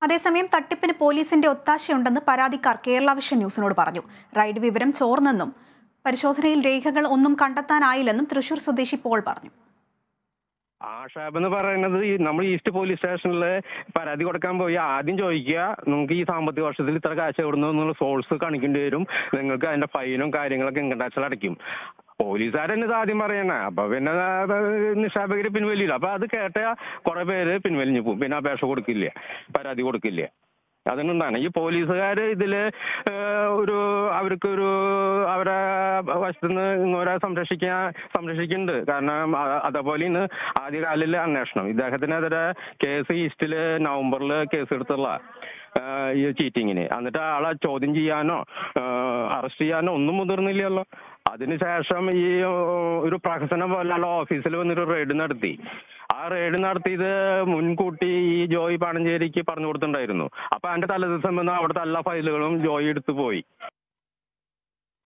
അതേസമയം തട്ടിപ്പിന് പോലീസിന്റെ ഒത്താശയുണ്ടെന്ന് പരാതിക്കാർ കേരള വിഷൻ ന്യൂസിനോട് പറഞ്ഞു റൈഡ് വിവരം ചോർന്നെന്നും പരിശോധനയിൽ രേഖകൾ ഒന്നും കണ്ടെത്താനായില്ലെന്നും തൃശൂർ സ്വദേശി പോൾ പറഞ്ഞു ആഷാബ് എന്ന് പറയുന്നത് ഈ നമ്മൾ ഈസ്റ്റ് പോലീസ് സ്റ്റേഷനിൽ പരാതി കൊടുക്കാൻ പോയി ആദ്യം ചോദിക്കുക നിങ്ങൾക്ക് ഈ സാമ്പത്തിക വർഷത്തിൽ ഇത്ര കാശ് എവിടുന്നു എന്നുള്ള സോഴ്സ് കാണിക്കേണ്ടി വരും നിങ്ങൾക്ക് അതിന്റെ ഫൈനും കാര്യങ്ങളൊക്കെ ഇൻകം ടാക്സിൽ അടയ്ക്കും പോലീസുകാരെന്നെ ഇത് ആദ്യം പറയണേ അപ്പൊ പിന്നെ അത് നിക്ഷേപകര് പിൻവലിയില്ല അപ്പൊ അത് കേട്ട കുറെ പേര് പിൻവലിഞ്ഞു പോകും പിന്നെ അപേക്ഷ കൊടുക്കില്ല പരാതി കൊടുക്കില്ല അതിനെന്താണ് ഈ പോലീസുകാർ ഇതില് ഏഹ്, ഒരു അവർക്കൊരു അവരെ വശത്തുനിന്ന് ഇങ്ങോരെ സംരക്ഷിക്കാൻ സംരക്ഷിക്കുന്നുണ്ട് കാരണം അ- അതേപോലെ ഇന്ന് ആദ്യകാലിലെ അന്വേഷണം ഇദ്ദേഹത്തിനെതിരെ കേസ് ഈസ്റ്റില് നവംബറിൽ കേസ് എടുത്തുള്ള ഏഹ്, ഈ ചീറ്റിങ്ങിന് എന്നിട്ട് ആളെ ചോദ്യം ചെയ്യാനോ അറസ്റ്റ് ചെയ്യാനോ ഒന്നും മുതിർന്നില്ലല്ലോ അതിനുശേഷം ഈ ഏഹ്, ഒരു പ്രഹസനം പോലുള്ള ഓഫീസിൽ വന്നൊരു റെയ്ഡ് നടത്തി ആ റെയ്ഡ് നടത്തിയത് മുൻകൂട്ടി ഈ ജോയി പാണഞ്ചേരിക്ക് പറഞ്ഞു കൊടുത്തിട്ടുണ്ടായിരുന്നു അപ്പൊ അതിന്റെ തലേദിവസം വന്ന് അവിടുത്തെ എല്ലാ ഫയലുകളും ജോയി എടുത്തു പോയി